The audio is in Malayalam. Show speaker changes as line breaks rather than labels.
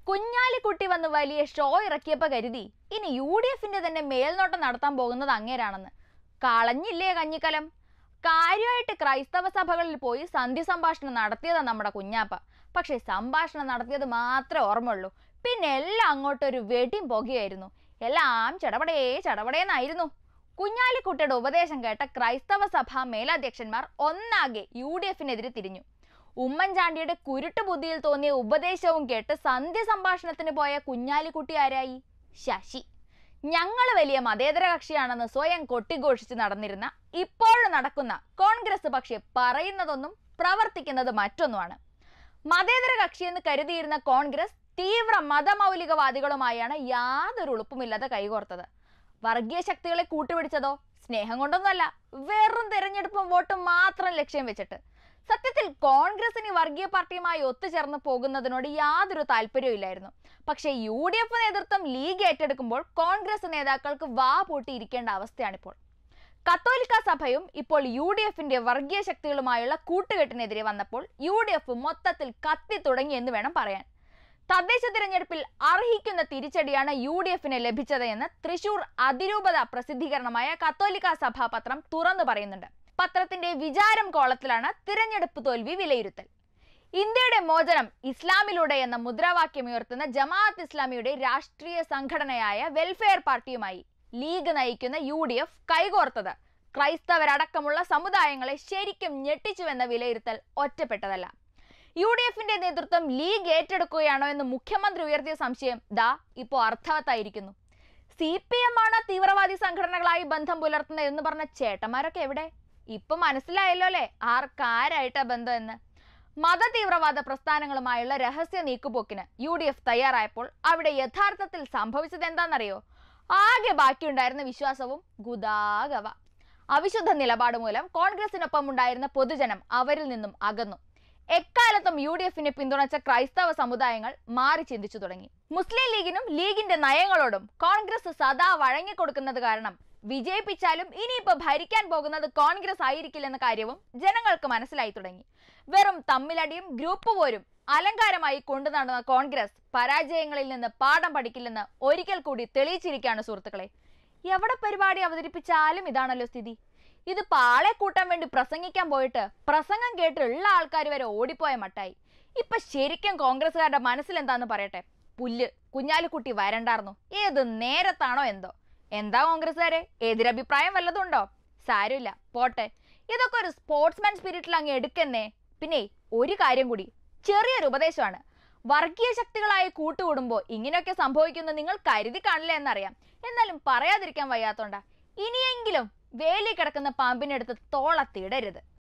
കുഞ്ഞാലിക്കുട്ടി വന്ന് വലിയ ഷോ ഇറക്കിയപ്പോ കരുതി ഇനി യു ഡി എഫിന്റെ തന്നെ മേൽനോട്ടം നടത്താൻ പോകുന്നത് അങ്ങേരാണെന്ന് കളഞ്ഞില്ലേ കഞ്ഞിക്കലം കാര്യമായിട്ട് ക്രൈസ്തവ സഭകളിൽ പോയി സന്ധി സംഭാഷണം നടത്തിയതാ നമ്മുടെ കുഞ്ഞാപ്പ പക്ഷെ സംഭാഷണം നടത്തിയത് മാത്രമേ ഓർമ്മയുള്ളൂ പിന്നെ എല്ലാം അങ്ങോട്ടൊരു വെടിയും പുകയായിരുന്നു എല്ലാം ചടപടേ ചടപടേന്നായിരുന്നു കുഞ്ഞാലിക്കുട്ടിയുടെ ഉപദേശം കേട്ട ക്രൈസ്തവ സഭ മേലധ്യക്ഷന്മാർ ഒന്നാകെ യു ഡി എഫിനെതിരെ തിരിഞ്ഞു ഉമ്മൻചാണ്ടിയുടെ കുരുട്ട് ബുദ്ധിയിൽ തോന്നിയ ഉപദേശവും കേട്ട് സന്ധ്യ സംഭാഷണത്തിന് പോയ കുഞ്ഞാലിക്കുട്ടി ആരായി ശശി ഞങ്ങൾ വലിയ മതേതര കക്ഷിയാണെന്ന് സ്വയം കൊട്ടിഘോഷിച്ച് നടന്നിരുന്ന ഇപ്പോഴും നടക്കുന്ന കോൺഗ്രസ് പക്ഷേ പറയുന്നതൊന്നും പ്രവർത്തിക്കുന്നത് മറ്റൊന്നുമാണ് മതേതര കക്ഷിയെന്ന് കരുതിയിരുന്ന കോൺഗ്രസ് തീവ്ര മതമൗലികവാദികളുമായാണ് യാതൊരു ഉളുപ്പുമില്ലാതെ കൈകോർത്തത് വർഗീയ ശക്തികളെ കൂട്ടുപിടിച്ചതോ സ്നേഹം കൊണ്ടൊന്നുമല്ല വെറും തെരഞ്ഞെടുപ്പും വോട്ടും മാത്രം ലക്ഷ്യം വെച്ചിട്ട് സത്യത്തിൽ കോൺഗ്രസിന് ഈ വർഗീയ പാർട്ടിയുമായി ഒത്തുചേർന്ന് പോകുന്നതിനോട് യാതൊരു താല്പര്യവും പക്ഷേ യു ഡി എഫ് നേതൃത്വം ലീഗ് ഏറ്റെടുക്കുമ്പോൾ കോൺഗ്രസ് നേതാക്കൾക്ക് വാ പൂട്ടിയിരിക്കേണ്ട അവസ്ഥയാണിപ്പോൾ കത്തോലിക്ക സഭയും ഇപ്പോൾ യു ഡി എഫിന്റെ വർഗീയ ശക്തികളുമായുള്ള കൂട്ടുകെട്ടിനെതിരെ വന്നപ്പോൾ യു ഡി എഫ് മൊത്തത്തിൽ കത്തി തുടങ്ങി എന്ന് വേണം പറയാൻ തദ്ദേശ തിരഞ്ഞെടുപ്പിൽ അർഹിക്കുന്ന തിരിച്ചടിയാണ് യു ഡി എഫിന് ലഭിച്ചത് എന്ന് തൃശൂർ അതിരൂപത പ്രസിദ്ധീകരണമായ കത്തോലിക്ക സഭാ പത്രം തുറന്നു പറയുന്നുണ്ട് പത്രത്തിന്റെ വിചാരം കോളത്തിലാണ് തിരഞ്ഞെടുപ്പ് തോൽവി വിലയിരുത്തൽ ഇന്ത്യയുടെ മോചനം ഇസ്ലാമിലൂടെ എന്ന മുദ്രാവാക്യം ഉയർത്തുന്ന ജമാഅത്ത് ഇസ്ലാമിയുടെ രാഷ്ട്രീയ സംഘടനയായ വെൽഫെയർ പാർട്ടിയുമായി ലീഗ് നയിക്കുന്ന യു ഡി എഫ് കൈകോർത്തത് ക്രൈസ്തവരടക്കമുള്ള സമുദായങ്ങളെ ശരിക്കും ഞെട്ടിച്ചുവെന്ന വിലയിരുത്തൽ ഒറ്റപ്പെട്ടതല്ല യു ഡി എഫിന്റെ നേതൃത്വം ലീഗ് ഏറ്റെടുക്കുകയാണോ എന്ന് മുഖ്യമന്ത്രി ഉയർത്തിയ സംശയം ദാ ഇപ്പോൾ അർത്ഥവത്തായിരിക്കുന്നു സി പി എം ആണ് തീവ്രവാദി സംഘടനകളായി ബന്ധം പുലർത്തുന്നത് എന്ന് പറഞ്ഞ ചേട്ടന്മാരൊക്കെ എവിടെ ഇപ്പൊ മനസ്സിലായല്ലോ അല്ലേ ആർക്കാരായിട്ടാ ബന്ധം എന്ന് മത തീവ്രവാദ പ്രസ്ഥാനങ്ങളുമായുള്ള രഹസ്യ നീക്കുപോക്കിന് യു ഡി എഫ് തയ്യാറായപ്പോൾ അവിടെ യഥാർത്ഥത്തിൽ സംഭവിച്ചത് എന്താണെന്നറിയോ ആകെ ബാക്കിയുണ്ടായിരുന്ന വിശ്വാസവും ഗുദാഗവ അവിശുദ്ധ നിലപാട് മൂലം കോൺഗ്രസിനൊപ്പം ഉണ്ടായിരുന്ന പൊതുജനം അവരിൽ നിന്നും അകന്നു എക്കാലത്തും യു ഡി എഫിനെ പിന്തുണച്ച ക്രൈസ്തവ സമുദായങ്ങൾ മാറി ചിന്തിച്ചു തുടങ്ങി മുസ്ലിം ലീഗിനും ലീഗിന്റെ നയങ്ങളോടും കോൺഗ്രസ് സദാ വഴങ്ങിക്കൊടുക്കുന്നത് കാരണം വിജയിപ്പിച്ചാലും ഇനിയിപ്പോ ഭരിക്കാൻ പോകുന്നത് കോൺഗ്രസ് ആയിരിക്കില്ലെന്ന കാര്യവും ജനങ്ങൾക്ക് മനസ്സിലായി തുടങ്ങി വെറും തമ്മിലടിയും ഗ്രൂപ്പ് പോരും അലങ്കാരമായി കൊണ്ടു നടന്ന കോൺഗ്രസ് പരാജയങ്ങളിൽ നിന്ന് പാഠം പഠിക്കില്ലെന്ന് ഒരിക്കൽ കൂടി തെളിയിച്ചിരിക്കുകയാണ് സുഹൃത്തുക്കളെ എവിടെ പരിപാടി അവതരിപ്പിച്ചാലും ഇതാണല്ലോ സ്ഥിതി ഇത് പാളെ കൂട്ടാൻ വേണ്ടി പ്രസംഗിക്കാൻ പോയിട്ട് പ്രസംഗം കേട്ടുള്ള ആൾക്കാർ വരെ ഓടിപ്പോയ മട്ടായി ഇപ്പൊ ശരിക്കും കോൺഗ്രസ്സുകാരുടെ മനസ്സിലെന്താന്ന് പറയട്ടെ പുല്ല് കുഞ്ഞാലിക്കുട്ടി വരണ്ടായിരുന്നു ഏത് നേരത്താണോ എന്തോ എന്താ കോൺഗ്രസ്സുകാരെ എതിരഭിപ്രായം വല്ലതുണ്ടോ സാരമില്ല പോട്ടെ ഇതൊക്കെ ഒരു സ്പോർട്സ്മാൻ സ്പിരിറ്റിൽ അങ്ങ് എടുക്കുന്നേ പിന്നെ ഒരു കാര്യം കൂടി ചെറിയൊരു ഉപദേശമാണ് വർഗീയ ശക്തികളായി കൂട്ടുകൂടുമ്പോൾ ഇങ്ങനെയൊക്കെ സംഭവിക്കുന്നത് നിങ്ങൾ കരുതി കാണില്ല എന്നറിയാം എന്നാലും പറയാതിരിക്കാൻ വയ്യാത്തോണ്ടാ ഇനിയെങ്കിലും വേലി കിടക്കുന്ന പാമ്പിനെടുത്ത് തോളത്തിടരുത്